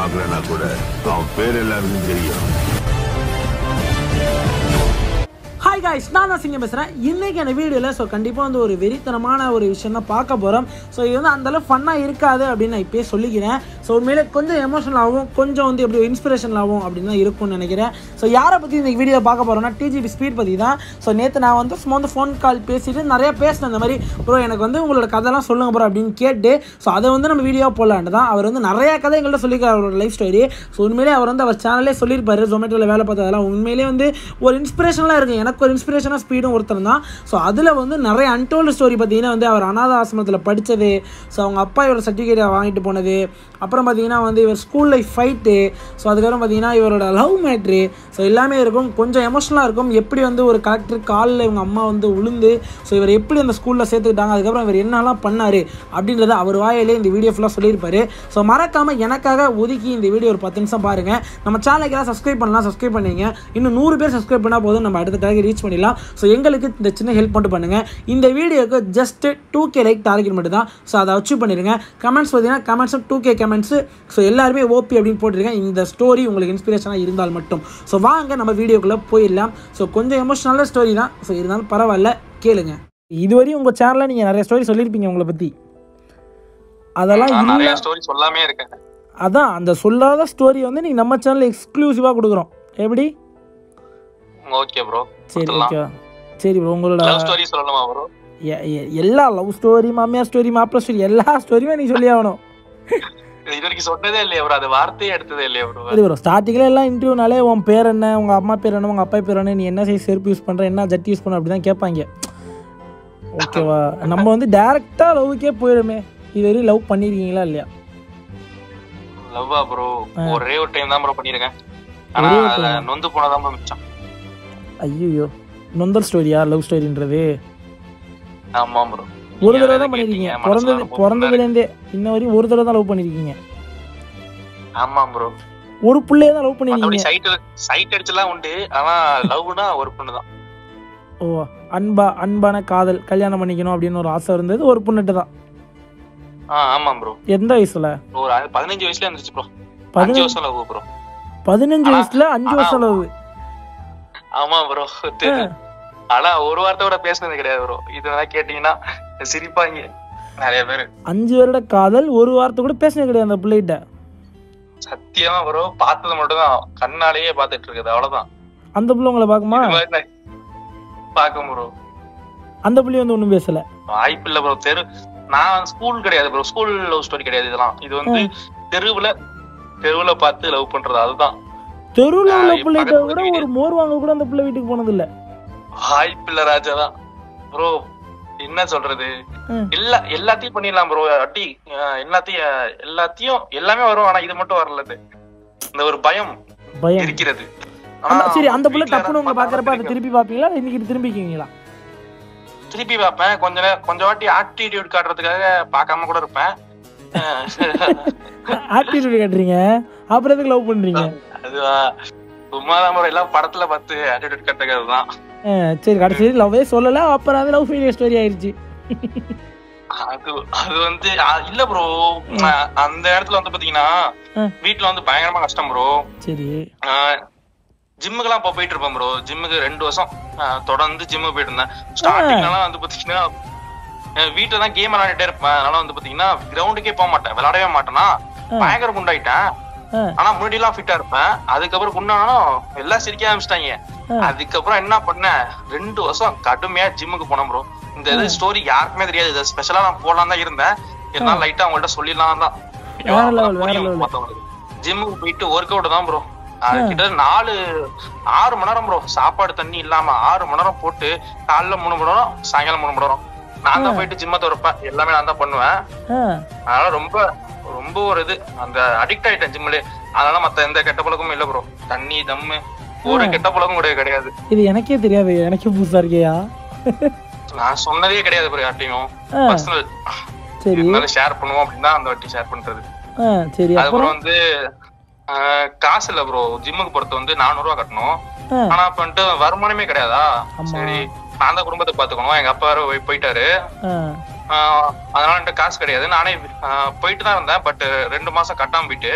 பார்க்கலன்னா கூட அவன் பேர் எல்லாருக்கும் தெரியும் ஹாய் காய்ஸ் நான் தான் சிங்கம் பேசுகிறேன் இன்றைக்கான வீடியோவில் ஸோ கண்டிப்பாக வந்து ஒரு வெறித்தனமான ஒரு விஷயம் தான் பார்க்க போகிறோம் ஸோ இது வந்து அந்தளவு ஃபன்னாக இருக்காது அப்படின்னு நான் இப்போயே சொல்லிக்கிறேன் ஸோ உண்மையிலே கொஞ்சம் எமோஷனலாகவும் கொஞ்சம் வந்து எப்படி இன்ஸ்பிரேஷனலாகவும் அப்படின்னு தான் இருக்கும்னு நினைக்கிறேன் ஸோ யாரை பற்றி இந்த வீடியோ பார்க்க போகிறோம்னா டிஜிபி ஸ்பீட் பற்றி தான் ஸோ நேற்று நான் வந்து சும்மா வந்து ஃபோன் கால் பேசிட்டு நிறைய பேசினேன் இந்த மாதிரி ப்ரோ எனக்கு வந்து உங்களோட கதைலாம் சொல்லுங்க ப்ரோ அப்படின்னு கேட்டு ஸோ அதை வந்து நம்ம வீடியோ போடலான்ட்டு தான் அவர் வந்து நிறைய கதை எங்கள்கிட்ட சொல்லியிருக்காரு அவரோட லைஃப் ஸ்டோரி ஸோ உண்மையிலே அவர் வந்து அவர் சேனலே சொல்லியிருப்பாரு ஜொமேட்டோவில் வேலை பார்த்ததெல்லாம் உண்மையிலே வந்து ஒரு இன்ஸ்பிரேஷனாக இருக்குது எனக்கு ஒரு இன்ஸ்பிரேஷனாக ஸ்பீடும் ஒருத்தர் தான் ஸோ அதில் வந்து நிறைய அன்டோல்டு ஸ்டோரி பார்த்தீங்கன்னா வந்து அவர் அனாத ஆசிரமத்தில் படித்தது ஸோ அவங்க அப்பா இவரோட சர்டிஃபிகேட்டை வாங்கிட்டு போனது அப்புறம் பார்த்தீங்கன்னா வந்து இவர் ஸ்கூல் லைஃப் ஃபைட்டு ஸோ அதுக்கப்புறம் பார்த்தீங்கன்னா இவரோட லவ் மேட்ரு ஸோ எல்லாமே இருக்கும் கொஞ்சம் எமோஷனலாக இருக்கும் எப்படி வந்து ஒரு கலெக்டர் காலில் இவங்க அம்மா வந்து உளுந்து ஸோ இவர் எப்படி அந்த ஸ்கூலில் சேர்த்துக்கிட்டாங்க அதுக்கப்புறம் இவர் என்னெல்லாம் பண்ணார் அப்படின்றத அவர் வாயிலே இந்த வீடியோ ஃபுல்லாக சொல்லியிருப்பாரு ஸோ மறக்காமல் எனக்காக ஒதுக்கி இந்த வீடியோ ஒரு பத்து நிமிஷம் பாருங்கள் நம்ம சேனலுக்கெல்லாம் சப்ஸ்கிரைப் பண்ணலாம் சப்ஸ்கிரைப் பண்ணீங்க இன்னும் நூறு பேர் சப்ஸ்கிரைப் பண்ணால் போதும் நம்ம அடுத்த டார்கெட் ரீச் பண்ணிடலாம் ஸோ எங்களுக்கு இந்த சின்ன ஹெல்ப் மட்டும் பண்ணுங்கள் இந்த வீடியோக்கு just two K like target மட்டும் தான் ஸோ அதை அச்சீவ் பண்ணிடுங்க கமெண்ட்ஸ் பார்த்தீங்கன்னா கமெண்ட்ஸும் டூ கே கமெண்ட்ஸு ஸோ எல்லாருமே ஓபி அப்படின்னு போட்டிருக்கேன் இந்த ஸ்டோரி உங்களுக்கு இன்ஸ்பிரேஷனாக இருந்தால் மட்டும் ஸோ வாங்க நம்ம வீடியோக்குள்ளே போயிடலாம் ஸோ கொஞ்சம் எமோஷனலான ஸ்டோரி தான் ஸோ இருந்தாலும் பரவாயில்ல கேளுங்க இதுவரையும் உங்கள் சேனலில் நீங்கள் நிறைய ஸ்டோரி சொல்லியிருப்பீங்க உங்களை பற்றி அதெல்லாம் நான் இல்லை நிறைய ஸ்டோரி சொல்லாமே இருக்கேன் அதான் அந்த சொல்லாத ஸ்டோரி வந்து நீங்கள் நம்ம சேனலில் எக்ஸ்க்ளூசிவாக கொடுக்குறோம் எப்படி ஓகே ப்ரோ சரி ஓகே சரி ப்ரோ உங்களோட லவ் ஸ்டோரி சொல்லணுமா ப்ரோ எ- எ- எல்லா லவ் ஸ்டோரி மாமியார் ஸ்டோரி மாப்பிள்ள ஸ்டோரி எல்லா ஸ்டோரியுமே நீ சொல்லி ஆகணும் இது வரைக்கும் சொன்னதே இல்லையா ப்ரோ அது வார்த்தையே எடுத்ததே இல்லையா ப்ரோ சரி ப்ரோ ஸ்டார்டிங்கில் எல்லாம் இன்டர்வியூனாலே உன் பேர் என்ன உங்கள் அம்மா பேர் என்ன உங்கள் அப்பா பேர் என்ன நீ என்ன சைஸ் செருப்பு யூஸ் பண்ணுற என்ன ஜட்டி யூஸ் பண்ண அப்படி தான் கேட்பாங்க ஓகேவா நம்ம வந்து டேரெக்டாக லவ்வுக்கே போயிடுமே இது வரையும் லவ் பண்ணியிருக்கீங்களா இல்லையா லவ்வா ப்ரோ ஒரே ஒரு டைம் தான் ப்ரோ பண்ணிருக்கேன் ஆனா ஒரே ஒரு அதுல time நொந்து போனதான் ப்ரோ மிச்சம் ஐயோ நொந்தல் ஸ்டோரியா லவ் ஸ்டோரின்றது ஆமா ப்ரோ ஒரு தடவை தான் பண்ணியிருக்கீங்க பிறந்தது பிறந்ததுலேருந்தே இன்ன வரையும் ஒரு தடவை தான் லவ் பண்ணியிருக்கீங்க ஆமா ப்ரோ ஒரு பிள்ளைய தான் லவ் மத்தபடி பண்ணியிருக்கீங்க சைட் சைட் அடிச்செல்லாம் உண்டு ஆனா லவ்னா ஒரு பொண்ணு தான் ஓ அன்பா அன்பான காதல் கல்யாணம் பண்ணிக்கணும் அப்படின்னு ஒரு ஆசை இருந்தது ஒரு பொண்ணுட்டு தான் ஆ ஆமா ப்ரோ எந்த வயசுல ஒரு அது பதினஞ்சு வயசுல இருந்துச்சு ப்ரோ அஞ்சு பதினஞ்சு வருஷம் லவ் ப்ரோ பதினஞ்சு ஆனா- வயசுல அஞ்சு வருஷம் லவ் ஆமா ப்ரோ ஆனா ஒரு வார்த்தை கூட பேசுனது கிடையாது ப்ரோ இதெல்லாம் கேட்டீங்கன்னா சிரிப்பாங்க நிறைய பேரு அஞ்சு வருட காதல் ஒரு வாரத்தை கூட பேசினது கிடையாது அந்த பிள்ளைகிட்ட சத்தியமா ப்ரோ பார்த்தது மட்டும் தான் கண்ணாலேயே பாத்துட்டு இருக்குது அவ்வளவுதான் அந்த பிள்ளை உங்களை பார்க்குமா இது மாதிரி நான் பார்க்க ப்ரோ அந்த பிள்ளை வந்து ஒன்றும் பேசல வாய்ப்பு இல்ல ப்ரோ தெரு நான் ஸ்கூல் கிடையாது ப்ரோ ஸ்கூல் லவ் ஸ்டோரி கிடையாது இதெல்லாம் இது வந்து தெருவுல தெருவுல பார்த்து லவ் பண்றது அதுதான் தெருவில் உள்ள ஆ, பிள்ளைகிட்ட பக்கத்து கூட வீடு. ஒரு மோர் வாங்க கூட அந்த பிள்ளை வீட்டுக்கு போனது இல்ல வாய்ப்பு இல்ல ராஜா தான் ப்ரோ என்ன சொல்றது ம். எல்லா எல்லாத்தையும் பண்ணிடலாம் ப்ரோ அட்டி அஹ், எல்லாத்தையும் அஹ், எல்லாத்தையும் எல்லாமே வரும் ஆனா இது மட்டும் வரலது இந்த ஒரு பயம் பயம் இருக்கிறது அந்த- ஆனா சரி அந்த பிள்ளை வீட்ல டப்புன்னு உங்களை யாராவது பாக்குறப்ப அதை பார்த்தா திருப்பி பாப்பீங்களா இல்ல இன்னைக்கு திரும்பிக்குவீங்களா திருப்பி பார்ப்பேன் கொஞ்ச நேரம் கொஞ்ச வாட்டி ஆட்டிடியூட் காட்டுறதுக்காக பார்க்காம கூட இருப்பேன் ஆட்டிடியூட் காட்டுறீங்க அப்புறம் எதுக்கு லவ் பண்றீங்க அதுவா சும்மாதான் bro, எல்லாம் படத்துல பார்த்து ஆட்டிடியூட் காட்டுறது தான் ஆ, சரி கடைசி லவ்வே சொல்லல அப்புறம் அது லவ் ஃபெயிலியர் ஸ்டோரி ஆயிருச்சு அது அது வந்து அ- இல்ல ப்ரோ அந்த இடத்துல வந்து பாத்தீங்கன்னா ம். வீட்ல வந்து பயங்கரமா கஷ்டம் ப்ரோ சரி ஜிம்முக்கெல்லாம் இப்போ போயிட்டு இருப்பேன் ப்ரோ ஜிம்முக்கு ரெண்டு வருஷம் ஆஹ் தொடர்ந்து ஜிம்முக்கு போயிட்டு இருந்தேன் ஸ்டார்டிங்லாம் வந்து பாத்தீங்கன்னா அஹ் வீட்டுல தான் கேம் விளையாடிட்டே இருப்பேன் அதனால வந்து பாத்தீங்கன்னா கிரவுண்டுக்கே போக மாட்டேன் விளையாடவே மாட்டேனா பயங்கர குண்டாயிட்டேன் ஆ. ஆனா முன்னாடி எல்லாம் ஃபிட்டா இருப்பேன் அதுக்கப்புறம் குண்டானாலும் எல்லாம் சிரிக்க ஆரம்பிச்சிட்டாங்க அதுக்கப்புறம் என்ன பண்ணேன் ரெண்டு வருஷம் கடுமையா ஜிம்முக்கு போனேன் ப்ரோ இந்த இது ஸ்டோரி யாருக்குமே தெரியாது இது ஸ்பெஷலா நான் போலாம் தான் இருந்தேன் இருந்தாலும் லைட்டா அவங்கள்ட்ட சொல்லிடலாம் தான் வேற level, வேற level. ஜிம்முக்கு போயிட்டு ஒர்க் அவுட் தான் ப்ரோ கிட்ட நாலு ஆறு மணி நேரம் ப்ரோ சாப்பாடு தண்ணி இல்லாம ஆறு மணி நேரம் போட்டு காலைல மூணு மணி நேரம் சாயங்காலம் மூணு மணி நேரம் நான் தான் போயிட்டு ஜிம்ம திறப்பேன் எல்லாமே நான் தான் பண்ணுவேன் ஆ, அதனால ரொம்ப ரொம்ப ஒரு இது அந்த அடிக்ட் ஆயிட்டேன் ஜிம்ல அதனால மத்த எந்த கெட்ட பழக்கமும் இல்ல ப்ரோ தண்ணி தம்மு ஒரு கெட்ட பழக்கம் கூட கிடையாது இது எனக்கே தெரியாது எனக்கே புதுசா இருக்கியா நான் சொன்னதே கிடையாது ப்ரோ யார்ட்டையும் ஆ. பர்சனல் சரி இருந்தாலும் ஷேர் பண்ணுவோம் அப்படின்னு தான் அந்த வாட்டி ஷேர் பண்றது ஆ சரி அப்புறம் அதுக்கப்புறம் வந்து ஆஹ், காசு இல்ல ப்ரோ ஜிம்முக்கு பொறுத்த வந்து நானூறு ரூபா கட்டணும் ஆ. ஆனா அப்ப வந்துட்டு வருமானமே கிடையாதா ஆமா. சரி நான் தான் குடும்பத்தை பாத்துக்கணும் எங்க அப்பா வேற போய்- போயிட்டாரு ஆ ஆஹ், அதனால என்கிட்ட காசு கிடையாது நானே ஆஹ், போயிட்டு தான் இருந்தேன் பட் ரெண்டு மாசம் கட்டாம போயிட்டு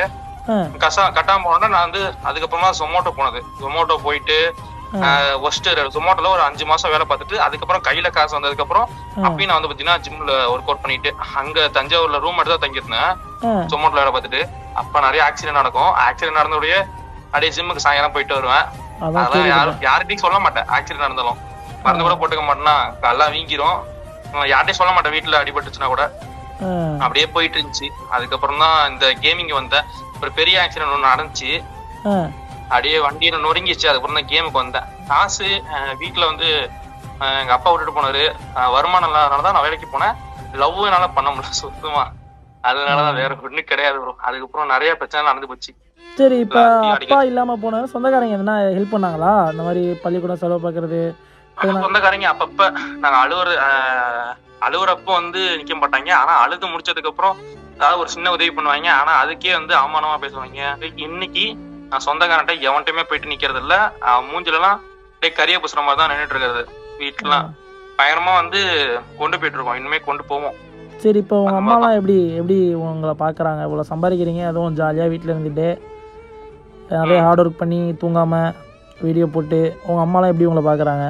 ஆ கசா கட்டாம போனோம்னா நான் வந்து அதுக்கப்புறமா சொமோட்டோ போனது சொமோட்டோ போயிட்டு ஃபர்ஸ்ட் சொமோட்டோல ஒரு அஞ்சு மாசம் வேலை பார்த்துட்டு அதுக்கப்புறம் கையில காசு வந்ததுக்கு அப்புறம் அப்பயும் நான் வந்து பாத்தீங்கன்னா ஜிம்ல ஒர்க் அவுட் பண்ணிட்டு அங்க தஞ்சாவூர்ல ரூம் எடுத்து தான் தங்கியிருந்தேன் ஆ சொமோட்டோல வேலை பார்த்துட்டு அப்ப நிறைய ஆக்சிடென்ட் நடக்கும் ஆக்சிடென்ட் நடந்தோடய அப்படியே ஜிம்முக்கு சாயங்காலம் போயிட்டு வருவேன் அதான் அதெல்லாம் யாரும் யார்கிட்டயும் சொல்ல மாட்டேன் ஆக்சிடென்ட் நடந்தாலும் மருந்து கூட போட்டுக்க மாட்டேன்னா எல்லாம் வீங்கிரும் உம் யார்கிட்டயும் சொல்ல மாட்டேன் வீட்டுல அடிபட்டுச்சுன்னா கூட ஆ அப்படியே போயிட்டு இருந்துச்சு அதுக்கப்புறம் தான் இந்த கேமிங் வந்தேன் ஒரு பெரிய ஆக்சிடென்ட் ஒன்று நடந்துச்சு ஆ அப்படியே வண்டியில நொறுங்கிச்சு அதுக்கப்புறம் தான் கேமுக்கு வந்தேன் காசு அஹ், வீட்டுல வந்து அஹ், எங்க அப்பா விட்டுட்டு போனாரு அஹ், வருமானம் இல்லாதனால தான் நான் வேலைக்கு போனேன் லவ் என்னால பண்ண முடியல சுத்தமா அதனாலதான் வேற ஒண்ணும் கிடையாது bro அதுக்கப்புறம் நிறைய பிரச்சனை நடந்து போச்சு சரி இப்போ அடிக்கடி- அப்பா இல்லாமல் போன சொந்தக்காரங்க எதனா ஹெல்ப் பண்ணாங்களா இந்த மாதிரி பள்ளிக்கூடம் செலவு பார்க்கறது சொந்தக்காரங்க அப்பப்ப நாங்க அழுவுற அஹ், அழுவுறப்போ வந்து நிக்க மாட்டாங்க ஆனா அழுது முடிச்சதுக்கு அப்புறம் ஏதாவது ஒரு சின்ன உதவி பண்ணுவாங்க ஆனா அதுக்கே வந்து அவமானமா பேசுவாங்க இன்னைக்கு நான் சொந்தக்காரன்ட்ட எவன்ட்டுமே போயிட்டு நிக்கிறது இல்ல அவன் மூஞ்சில எல்லாம் அப்படியே கரிய புசுற மாதிரி தான் நின்னுட்டு இருக்கிறது வீட்டுலாம் பயங்கரமா வந்து கொண்டு போயிட்டு இருக்கோம் இனிமே கொண்டு போவோம் சரி இப்போ உங்கள் அம்மாலாம் எப்படி எப்படி உங்களை பார்க்குறாங்க இவ்வளோ சம்பாதிக்கிறீங்க அதுவும் ஜாலியாக வீட்டில் இருந்துட்டு நிறைய ஹார்ட் ஒர்க் பண்ணி தூங்காமல் வீடியோ போட்டு உங்கள் அம்மாலாம் எப்படி உங்களை பார்க்குறாங்க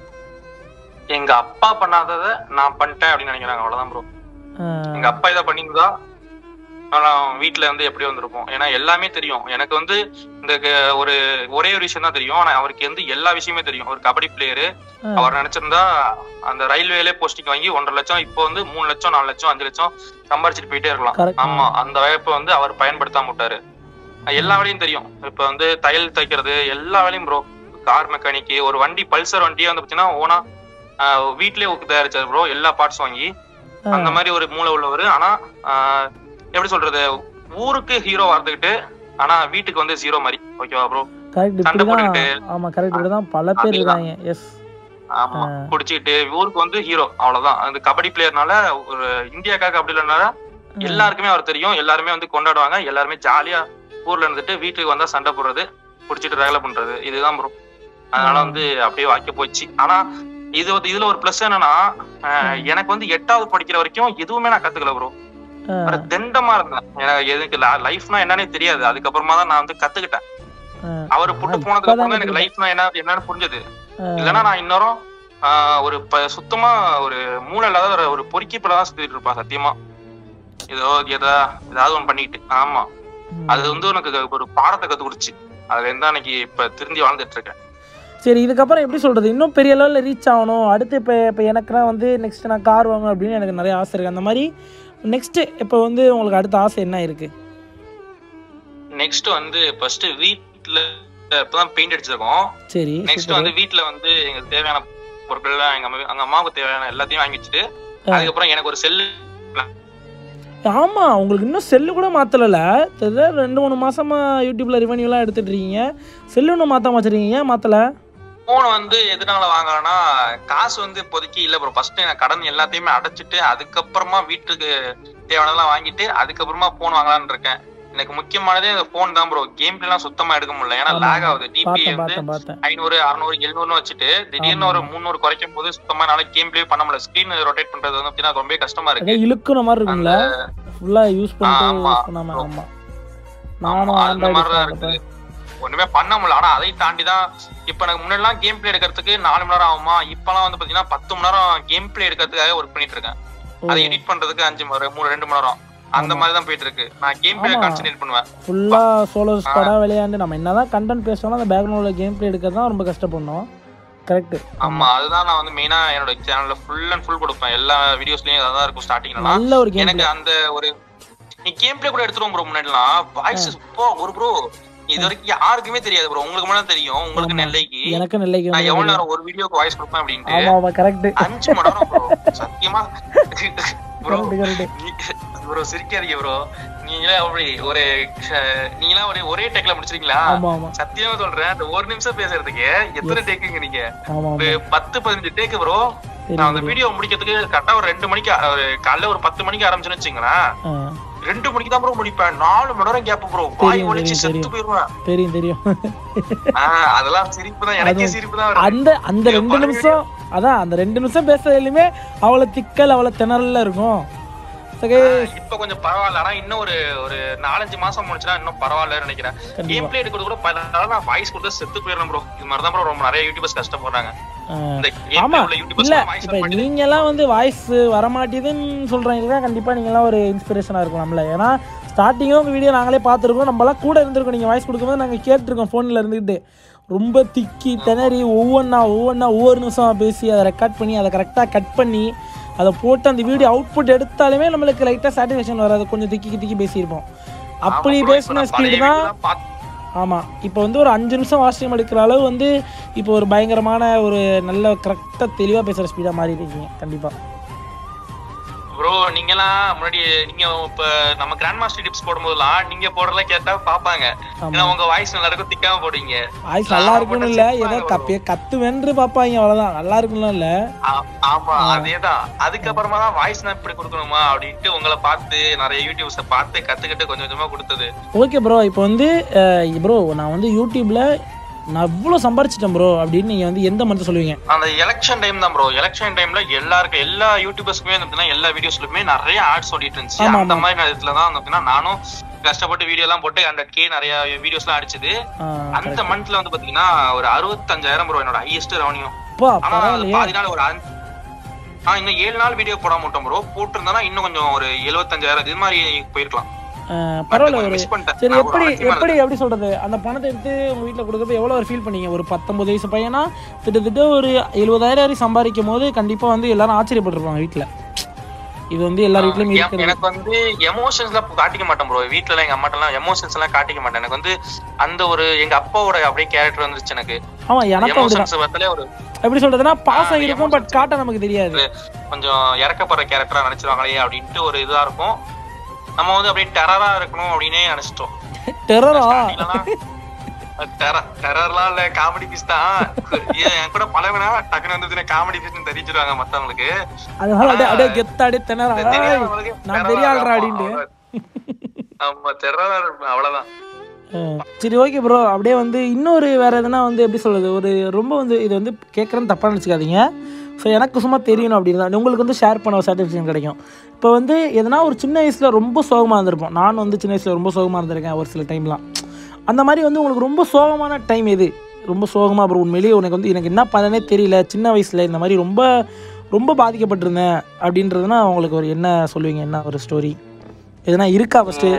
எங்க அப்பா பண்ணாதத நான் பண்ணிட்டேன் அப்படின்னு நினைக்கிறாங்க அவ்வளவுதான் ப்ரோ எங்க அப்பா இதை பண்ணியிருந்தா நான் வீட்டுல வந்து எப்படி வந்திருப்போம் ஏன்னா எல்லாமே தெரியும் எனக்கு வந்து இந்த க- ஒரு ஒரே ஒரு விஷயம் தான் தெரியும் ஆனா அவருக்கு வந்து எல்லா விஷயமே தெரியும் ஒரு கபடி பிளேயரு அவர் நினைச்சிருந்தா அந்த ரயில்வேலே போஸ்டிங் வாங்கி ஒன்றரை லட்சம் இப்போ வந்து மூணு லட்சம் நாலு லட்சம் அஞ்சு லட்சம் சம்பாரிச்சிட்டு போயிட்டே இருக்கலாம் Correct. ஆமா அந்த வாய்ப்பை வந்து அவர் பயன்படுத்தாம விட்டாரு எல்லா வேலையும் தெரியும் இப்ப வந்து தையல் தைக்கிறது எல்லா வேலையும் ப்ரோ கார் மெக்கானிக் ஒரு வண்டி பல்சர் வண்டியே வந்து பாத்தீங்கன்னா ஓனா வீட்லயே தயாரிச்சாரு ப்ரோ எல்லா பார்ட்ஸ் வாங்கி அந்த மாதிரி ஒரு மூளை உள்ளவர் ஆனா ஆஹ், எப்படி சொல்றது ஊருக்கு ஹீரோ வரதுக்கிட்டு ஆனா வீட்டுக்கு வந்து ஜீரோ மாதிரி ஓகேவா ப்ரோ கரெக்ட் சண்டை இப்படி தான் போட்டுக்கிட்டு. ஆமாம் கரெக்ட் இப்படி தான் பல பேர் அதேதான். இருக்காங்க எஸ் ஆமா குடிச்சிட்டு ஊருக்கு வந்து ஹீரோ அவ்வளவுதான் அந்த கபடி பிளேயர்னால ஒரு இந்தியாக்காக கபடி விளையாடுனால எல்லாருக்குமே அவர் தெரியும் எல்லாருமே வந்து கொண்டாடுவாங்க எல்லாருமே ஜாலியா ஊர்ல இருந்துட்டு வீட்டுக்கு வந்தா சண்டை போடுறது குடிச்சிட்டு ரகலை பண்றது இதுதான் ப்ரோ அதனால வந்து அப்படியே வாய்க்க போச்சு ஆனா இது வந்து இதுல ஒரு பிளஸ் என்னன்னா அஹ், எனக்கு வந்து எட்டாவது படிக்கிற வரைக்கும் எதுவுமே நான் கத்துக்கல ப்ரோ ஒரு தெண்டமா இருந்தேன் எனக்கு எதுக்கு லைஃப்னா என்னன்னே தெரியாது அதுக்கப்புறமா தான் நான் வந்து கத்துக்கிட்டேன் அவர் புட்டு போனதுக்கு அப்புறம் தான் எனக்கு லைஃப்னா என்ன என்னன்னு புரிஞ்சது இல்லைன்னா நான் இன்னொரும் ஆஹ், ஒரு ப- சுத்தமா ஒரு மூளை இல்லாத ஒரு- ஒரு பொறுக்கி தான் சுத்திட்டு இருப்பா சத்தியமா ஏதோ எதா ஏதாவது ஒண்ணு பண்ணிட்டு ஆமா அது வந்து உனக்கு ஒரு பாடத்தை கத்து கொடுச்சு அதுல இருந்து தான் இன்னைக்கு இப்ப திருந்தி வாழ்ந்துட்டு இருக்கேன் சரி இதுக்கப்புறம் எப்படி சொல்கிறது இன்னும் பெரிய லெவலில் ரீச் ஆகணும் அடுத்து இப்போ இப்போ எனக்குலாம் வந்து நெக்ஸ்ட் நான் கார் வாங்கணும் அப்படின்னு எனக்கு நிறைய ஆசை இருக்குது அந்த மாதிரி நெக்ஸ்ட்டு இப்போ வந்து உங்களுக்கு அடுத்த ஆசை என்ன இருக்குது நெக்ஸ்ட் வந்து ஃபர்ஸ்ட் வீட்ல இப்பதான் பெயிண்ட் அடிச்சிருக்கோம் சரி நெக்ஸ்ட் வந்து வீட்ல வந்து எங்களுக்கு தேவையான பொருட்கள் எல்லாம் எங்க அம்மா எங்க அம்மாவுக்கு தேவையான எல்லாத்தையும் வாங்கி வச்சுட்டு அதுக்கப்புறம் எனக்கு ஒரு செல்லு ஆமாம் உங்களுக்கு இன்னும் செல்லு கூட மாற்றலைல தெரியல ரெண்டு மூணு மாதமாக யூடியூப்பில் ரெவன்யூலாம் எடுத்துட்டு இருக்கீங்க செல்லு இன்னும் மாற்றாம வச்சுருக்கீங்க ஏன் மாற்றலை போன் வந்து எதனால வாங்கலாம்னா காசு வந்து இப்போதைக்கு இல்ல ப்ரோ ஃபர்ஸ்ட் நான் கடன் எல்லாத்தையுமே அடைச்சிட்டு அதுக்கப்புறமா வீட்டுக்கு தேவையானதெல்லாம் வாங்கிட்டு அதுக்கப்புறமா போன் வாங்கலாம்னு இருக்கேன் எனக்கு முக்கியமானதே இந்த போன் தான் ப்ரோ கேம் எல்லாம் சுத்தமா எடுக்க முடியல ஏன்னா ஆமா. லேக் ஆகுது டிபி பார்த்தேன் வந்து பார்த்தேன் பார்த்தேன் ஐநூறு அறுநூறு எழுநூறுன்னு வச்சுட்டு திடீர்னு ஒரு முந்நூறு குறைக்கும் போது சுத்தமா என்னால கேம் பிளே பண்ண முடியல ஸ்கிரீன் ரொட்டேட் பண்றது வந்து அப்படின்னா ரொம்ப கஷ்டமா இருக்கு அப்படியே இழுக்குற மாதிரி இருக்கும்ல ஃபுல்லாக யூஸ் பண்ணிட்டு ஆமா. யூஸ் பண்ணாமல் ஆமாம் ஆமா, நானும் அந்த மாதிரிதான் ஆண்ட்ராய்டு இருக்குது ஒண்ணுமே பண்ண முடியல ஆனா அதை தாண்டி தான் இப்ப எனக்கு முன்னாடிலாம் கேம் பிளே எடுக்கிறதுக்கு நாலு மணி நேரம் ஆகுமா இப்பெல்லாம் வந்து பாத்தீங்கன்னா பத்து மணி நேரம் கேம் பிளே எடுக்கிறதுக்காக ஒர்க் பண்ணிட்டு இருக்கேன் அதை எடிட் பண்றதுக்கு அஞ்சு மணி நேரம், மூணு ரெண்டு மணி நேரம் அந்த மாதிரி தான் போயிட்டு இருக்கு நான் கேம் பிளே ஆமா. கான்சென்ட்ரேட் பண்ணுவேன் ஃபுல்லாக சோலோ ஸ்குவாடாக விளையாண்டு நம்ம என்னதான் கண்டென்ட் பேசினாலும் அந்த பேக்ரவுண்டில் கேம் பிளே எடுக்கிறது தான் ரொம்ப கஷ்டப்படணும் கரெக்ட் ஆமா அதுதான் நான் வந்து மெயினா என்னோட சேனல்ல ஃபுல் அண்ட் ஃபுல் கொடுப்பேன் எல்லா வீடியோஸ்லயும் அதான் இருக்கும் ஸ்டார்டிங்லாம் நல்ல ஒரு கேம் எனக்கு அந்த ஒரு நீ கேம் பிளே கூட எடுத்துருவோம் ப்ரோ முன்னாடிலாம் வாய்ஸ் இப்போ ஒரு ப்ரோ இது வரைக்கும் யாருக்குமே தெரியாது ப்ரோ உங்களுக்கு மட்டும் தெரியும் உங்களுக்கு நெல்லைக்கு எனக்கு நெல்லைக்கு நான் வந்து எவ்வளவு நேரம் ஒரு வீடியோக்கு வாய்ஸ் கொடுப்பேன் அப்படின்ட்டு ஆமாம் ஆமாம் கரெக்ட் அஞ்சு மணி நேரம் ப்ரோ சத்தியமா ப்ரோ கரெக்ட் கரெக்ட் ப்ரோ சிரிக்காதீங்க ப்ரோ நீங்களே அப்படி ஒரு அஹ், நீங்களா ஒரு ஒரே டேக்ல முடிச்சிருக்கீங்களா ஆமாம் ஆமாம் சத்தியமா சொல்றேன் அந்த ஒரு நிமிஷம் பேசுறதுக்கு எத்தனை டேக்குங்க நீங்க ஆமாம் ஒரு ஆமாம் பத்து பதினஞ்சு டேக்கு ப்ரோ நான் அந்த வீடியோ முடிக்கிறதுக்கு கரெக்டா ஒரு ரெண்டு மணிக்கு அஹ், ஒரு காலைல ஒரு பத்து மணிக்கு ஆரம்பிச்சுன்னு வச்சுங்களேன் ஆ ரெண்டு மணிக்கு தான் ப்ரோ முடிப்பேன் நாலு மணி நேரம் கேப் ப்ரோ வாய் தெரியும், ஒழிச்சு தெரியும், செத்து தெரியும். போயிருவேன் தெரியும் தெரியும் ஆஹ் அதெல்லாம் சிரிப்பு தான் எனக்கே சிரிப்பு தான் வருது. அந்த அந்த ஐயோ, ரெண்டு பல நிமிஷம் அதான் அந்த ரெண்டு நிமிஷம் பேசுறதுலையுமே அவ்வளோ திக்கல் அவ்வளோ திணறல இருக்கும் ஓகே இப்ப கொஞ்சம் பரவாயில்ல ஆனா இன்னும் ஒரு ஒரு நாலஞ்சு மாசம் முடிச்சுனா இன்னும் பரவாயில்லன்னு நினைக்கிறேன் கேம் பிளே எடுக்கிறது கூட பல நாள் நான் வாய்ஸ் கொடுத்து செத்து போயிடணும் ப்ரோ இது மாதிரி தான் ப்ரோ ரொம்ப நிறைய யூடியூபர்ஸ் கஷ்டப்படுறாங்க இந்த கேம் ஆமா உள்ள யூடியூபர்ஸ் இல்ல வாய்ஸ் இப்ப நீங்கெல்லாம் வந்து வாய்ஸ் வரமாட்டேதுன்னு சொல்றீங்க கண்டிப்பா நீங்கெல்லாம் ஒரு இன்ஸ்பிரேஷனா இருக்கலாம்ல ஏன்னா ஸ்டார்டிங்கும் உங்க வீடியோ நாங்களே பார்த்துருக்கோம் நம்மளாம் கூட இருந்திருக்கோம் நீங்க வாய்ஸ் கொடுக்கும்போது நாங்க கேட்டிருக்கோம் ஃபோன்ல இருந்துக்கிட்டு ரொம்ப திக்கி திணறி ஒவ்வொன்றா ஒவ்வொன்றா ஒவ்வொரு நிமிஷம் பேசி அதை ரெக்கார்ட் பண்ணி அதை கரெக்டாக கட் பண்ணி அதை போட்டு அந்த வீடியோ அவுட்புட் எடுத்தாலுமே நம்மளுக்கு லைட்டாக சாட்டிஸ்ஃபேக்ஷன் வராது கொஞ்சம் திக்கி திக்கி பேசியிருப்போம் அப்படி பேசின ஸ்பீடு தான் ஆமாம் இப்போ வந்து ஒரு அஞ்சு நிமிஷம் வாட்ச் டைம் எடுக்கிற அளவு வந்து இப்போ ஒரு பயங்கரமான ஒரு நல்ல கரெக்டாக தெளிவாக பேசுகிற ஸ்பீடாக மாறி இருக்கீங்க கண்டிப்பாக ப்ரோ நீங்கலாம் முன்னாடி நீங்க இப்ப நம்ம கிராண்ட் மாஸ்டர் டிப்ஸ் போடும்போதெல்லாம் நீங்க போடுறதெல்லாம் கேட்டா பாப்பாங்க ஏன்னா உங்க வாய்ஸ் நல்லா இருக்கும் திக்காம போடுவீங்க வாய்ஸ் நல்லா இருக்குன்னு இல்லை ஏதோ கப்பே கத்து வென்று பார்ப்பாங்க அவ்வளோதான் நல்லா இருக்குன்னு இல்லை ஆ- ஆமா அதேதான் அதுக்கப்புறமா தான் வாய்ஸ் நான் இப்படி கொடுக்கணுமா அப்படின்ட்டு உங்களை பார்த்து நிறைய யூடியூப்ஸ பார்த்து கத்துக்கிட்டு கொஞ்சம் கொஞ்சமா கொடுத்தது ஓகே ப்ரோ இப்போ வந்து ப்ரோ நான் வந்து யூடியூப்பில் நான் இவ்வளோ சம்பாரிச்சிட்டேன் ப்ரோ அப்படின்னு நீங்கள் வந்து எந்த மந்த் சொல்லுவீங்க அந்த எலெக்ஷன் டைம் தான் ப்ரோ எலெக்ஷன் டைம்ல எல்லாருக்கும் எல்லா யூடியூபர்ஸ்க்குமே வந்து எல்லா வீடியோஸ்லுமே நிறைய ஆட்ஸ் ஓடிட்டு இருந்துச்சு ஆமா, அந்த மாதிரி நேரத்துல தான் வந்து நானும் கஷ்டப்பட்டு வீடியோ எல்லாம் போட்டு ஹண்ட்ரட் கே நிறைய வீடியோஸ் எல்லாம் அடிச்சது ஆ, அந்த மந்த்ல வந்து பாத்தீங்கன்னா ஒரு அறுபத்தஞ்சாயிரம் ப்ரோ என்னோட ஹையஸ்ட் ரெவன்யூ அப்பா ஆனா அது பரவாயில்லையே பாதி நாள் ஒரு அஞ்சு- ஆ இன்னும் ஏழு நாள் வீடியோ போட மாட்டோம் ப்ரோ போட்டிருந்தா இன்னும் கொஞ்சம் ஒரு எழுபத்தஞ்சாயிரம் இது மாதிரி போயிருக்கலாம் ஆ, பரவாயில்ல ஒரு மிஸ் பண்ணிட்டேன் சரி நான் ஒரு எப்படி அலட்சியமா எப்படி எப்படி சொல்றது அந்த பணத்தை எடுத்து உங்க வீட்டில் கொடுக்கப்ப எவ்வளோ ஒரு ஃபீல் பண்ணீங்க ஒரு பத்தொன்பது வயசு பையனா கிட்டத்தட்ட ஒரு எழுபதாயிரம் வரை சம்பாதிக்கும் போது கண்டிப்பா வந்து எல்லாரும் ஆச்சரியப்பட்டிருப்பாங்க வீட்டில் இது வந்து எல்லார் வீட்லயும் எ- இருக்கிறது எனக்கு வந்து எமோஷன்ஸ் எல்லாம் காட்டிக்க மாட்டேன் ப்ரோ வீட்ல எல்லாம் எங்க அம்மாட்ட எல்லாம் எமோஷன்ஸ் எல்லாம் காட்டிக்க மாட்டேன் எனக்கு வந்து அந்த ஒரு எங்க அப்பாவோட அப்படியே கேரக்டர் வந்துருச்சு எனக்கு ஆமா எனக்கும் அப்படிதான் எமோஷன்ஸ் வரதுல ஒரு எப்படி சொல்றதுன்னா பாசம் ஆ, இருக்கும் பட் காட்ட நமக்கு தெரியாது கொஞ்சம் இறக்கப்படுற கேரக்டரா நினைச்சிருவாங்களே அப்படின்ட்டு ஒரு இதா இருக்கும் நம்ம வந்து அப்படியே டெரரா இருக்கணும் அப்படின்னே நினைச்சிட்டோம் டெரரா டெரர்லாம் இல்ல காமெடி பீஸ் தான் ஏன் என் கூட பழகினா டக்குனு வந்து காமெடி பீஸ் தெரிஞ்சிருவாங்க மத்தவங்களுக்கு அதனால அப்படியே அப்படியே கெத்த அப்படியே திணறா இந்த தெரியாதவங்களுக்கு நான் terror பெரிய ஆ ஆள்றா இருப்போம். அப்படின்ட்டு ஆமா டெரரா இருப்பேன் அவ்வளவுதான் அஹ் சரி ஓகே ப்ரோ அப்படியே வந்து இன்னொரு வேற எதுனா வந்து எப்படி சொல்றது ஒரு ரொம்ப வந்து இது வந்து கேட்குறேன்னு தப்பாக நினச்சிக்காதீங்க ஸோ எனக்கு சும்மா தெரியணும் அப்படின்னு தான் உங்களுக்கு வந்து ஷேர் பண்ண ஒரு சாட்டிஸ்ஃபேக்ஷன் கிடைக்கும் இப்போ வந்து எதனா ஒரு சின்ன வயசில் ரொம்ப சோகமாக இருந்திருப்போம் நான் வந்து சின்ன வயசில் ரொம்ப சோகமாக இருந்திருக்கேன் ஒரு சில டைம்லாம் அந்த மாதிரி வந்து உங்களுக்கு ரொம்ப சோகமான டைம் எது ரொம்ப சோகமாக அப்புறம் உண்மையிலேயே உனக்கு வந்து எனக்கு என்ன பண்ணனே தெரியல சின்ன வயசில் இந்த மாதிரி ரொம்ப ரொம்ப பாதிக்கப்பட்டிருந்தேன் அப்படின்றதுனா உங்களுக்கு ஒரு என்ன சொல்லுவீங்க என்ன ஒரு ஸ்டோரி எதனா இருக்கா ஃபஸ்ட்டு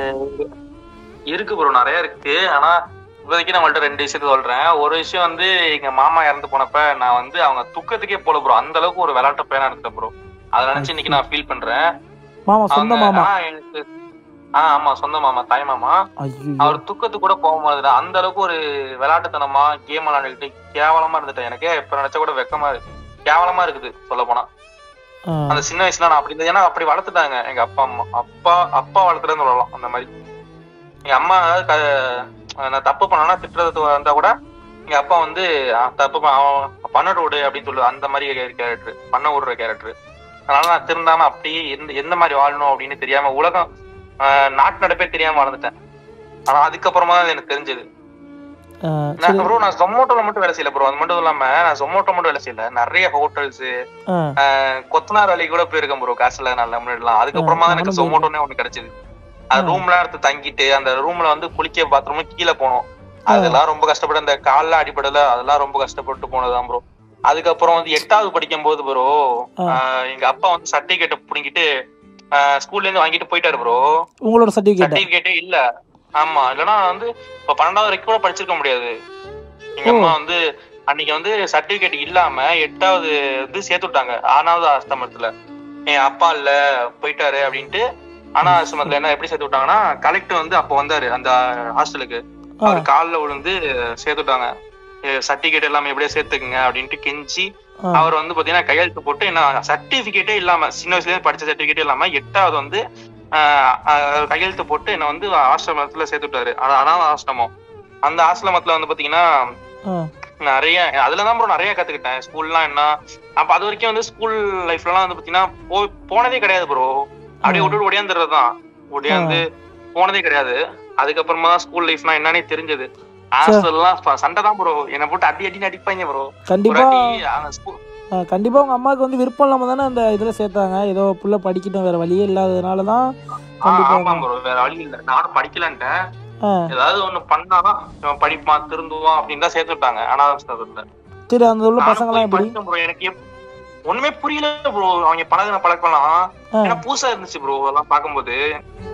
இருக்கு ப்ரோ நிறைய இருக்கு ஆனா இப்போதைக்கு நம்மள்ட்ட ரெண்டு விஷயத்த சொல்றேன் ஒரு விஷயம் வந்து எங்க மாமா இறந்து போனப்ப நான் வந்து அவங்க துக்கத்துக்கே போல ப்ரோ அந்த அளவுக்கு ஒரு விளையாட்டு பையனா இருந்தேன் ப்ரோ அதை நினைச்சு இன்னைக்கு நான் ஃபீல் பண்றேன் மாமா சொந்த அவங்க- மாமா ஆனா எனக்கு ஆஹ் ஆமா சொந்த மாமா தாய் மாமா ஐயோ அவர் துக்கத்துக்கு கூட போக மாதிரி அந்த அளவுக்கு ஒரு விளையாட்டுத்தனமா கேம் விளையாண்டுக்கிட்டு கேவலமா இருந்துட்டேன் எனக்கு இப்ப நினைச்சா கூட வெக்கமா இருக்கு கேவலமா இருக்குது சொல்ல போனா ஆ அந்த சின்ன வயசுல நான் அப்படி இருந்தது ஏன்னா அப்படி வளர்த்துட்டாங்க எங்க அப்பா அம்மா அப்பா அப்பா வளர்த்துறேன்னு சொல்லலாம் அந்த மாதிரி எங்க அம்மா ஏதாவது க- நான் தப்பு பண்ணனா திட்டுறது வந்தா கூட எங்க அப்பா வந்து "அஹ் தப்பு ப- அவன் பண்ண விடு அப்படின்னு சொல்லு அந்த மாதிரி கேரக்டர் பண்ண விடுற கேரக்டர் அதனால நான் திருந்தாம அப்படியே எந்த எந்த மாதிரி வாழணும் அப்படின்னு தெரியாம உலகம் ஆஹ் நாட்டு நடப்பே தெரியாம வளர்ந்துட்டேன் ஆனா அதுக்கப்புறமா தான் எனக்கு தெரிஞ்சது ஆ, நான் சரி ப்ரோ நான் ஜொமோட்டோல மட்டும் வேலை செய்யல ப்ரோ அது மட்டும் இல்லாம நான் ஜொமோட்டோ மட்டும் வேலை செய்யல நிறைய ஹோட்டல்ஸ் ஆ கொத்தனார் வேலைக்கு கூட போயிருக்கேன் ப்ரோ காசுல நல்ல முன்னாடிலாம் அதுக்கப்புறமா தான் எனக்கு நானும் ஜொமோட்டோனே ஒண்ணு கிடைச்சது அது ரூம்ல எடுத்து தங்கிட்டு அந்த ரூம்ல வந்து குளிக்க பாத்ரூம் கீழே போனோம் அதெல்லாம் ரொம்ப கஷ்டப்பட்டு அந்த கால்ல அடிபடல அதெல்லாம் ரொம்ப கஷ்டப்பட்டு போனதுதான் ப்ரோ அதுக்கப்புறம் வந்து எட்டாவது படிக்கும் போது ப்ரோ எங்க அப்பா வந்து சர்டிபிகேட்டை புடிங்கிட்டு ஸ்கூல்ல இருந்து வாங்கிட்டு போயிட்டாரு ப்ரோ உங்களோட சர்டிஃபிகேட் சர்டிபிகேட்டே இல்ல ஆமா இல்லனா வந்து இப்ப பன்னெண்டாவது வரைக்கும் கூட படிச்சிருக்க முடியாது எங்க அம்மா வந்து அன்னைக்கு வந்து சர்டிபிகேட் இல்லாம எட்டாவது வந்து சேர்த்து விட்டாங்க ஆறாவது அஸ்தமத்துல என் அப்பா இல்ல போயிட்டாரு அப்படின்ட்டு ஆனா அஸ்தமத்துல என்ன எப்படி சேர்த்து விட்டாங்கன்னா கலெக்டர் வந்து அப்ப வந்தாரு அந்த ஹாஸ்டலுக்கு அவர் கால்ல விழுந்து சேர்த்து விட்டாங்க சர்டிபிகேட் எல்லாமே எப்படியே சேர்த்துக்குங்க அப்படின்ட்டு கெஞ்சி அவர் வந்து பாத்தீங்கன்னா கையெழுத்து போட்டு என்ன சர்டிபிகேட்டே இல்லாம சின்ன வயசுல இருந்து படிச்ச சர்டிபிகேட்டே இல்லாம எட்டாவது வந்து ஆஹ் ஆஹ் கையெழுத்து போட்டு என்ன வந்து ஆசிரமத்துல சேர்த்து விட்டாரு ஆனா அனாத ஆசிரமம் அந்த ஆசிரமத்துல வந்து பாத்தீங்கன்னா நிறைய அதுலதான் ப்ரோ நிறைய கத்துக்கிட்டேன் ஸ்கூல்லாம் என்ன அப்ப அது வரைக்கும் வந்து ஸ்கூல் லைஃப்ல வந்து பாத்தீங்கன்னா போ- போனதே கிடையாது ப்ரோ அப்படியே விட்டு ஒடியாந்துடுறதுதான் ஒடியாந்து போனதே கிடையாது அதுக்கப்புறமா தான் ஸ்கூல் லைஃப்னா என்னன்னே தெரிஞ்சது ஹாஸ்டல்லாம் சண்டை தான் ப்ரோ என்ன போட்டு அடி அடின்னு அடிப்பாங்க ப்ரோ ஒரு கண்டிப்பா வாட்டி அந்த ஸ்கூல் கண்டிப்பாக உங்கள் அம்மாவுக்கு வந்து விருப்பம் இல்லாமல் தானே அந்த இதில் சேர்த்தாங்க ஏதோ புள்ள படிக்கட்டும் வேறு வழியே இல்லாததுனால தான் ஆ, கண்டிப்பா. ஆமா ப்ரோ வேற வழி இல்ல நானும் படிக்கலன்ட்டேன் ஆ ஏதாவது ஒண்ணு பண்ணாதான் இவன் படிப்பான் திருந்துவான் அப்படின்னு தான் சேர்த்து விட்டாங்க அனாதாசிரமத்துல சரி அந்த உள்ள நானும் பசங்களாம் போய் எப்படி படிச்சேன் ப்ரோ எனக்கு எப்- ஒண்ணுமே புரியல ப்ரோ அவங்க பழகின பழக்கலாம் ஆ. ஏன்னா புதுசா இருந்துச்சு ப்ரோ அதெல்லாம் பார்க்கும்போது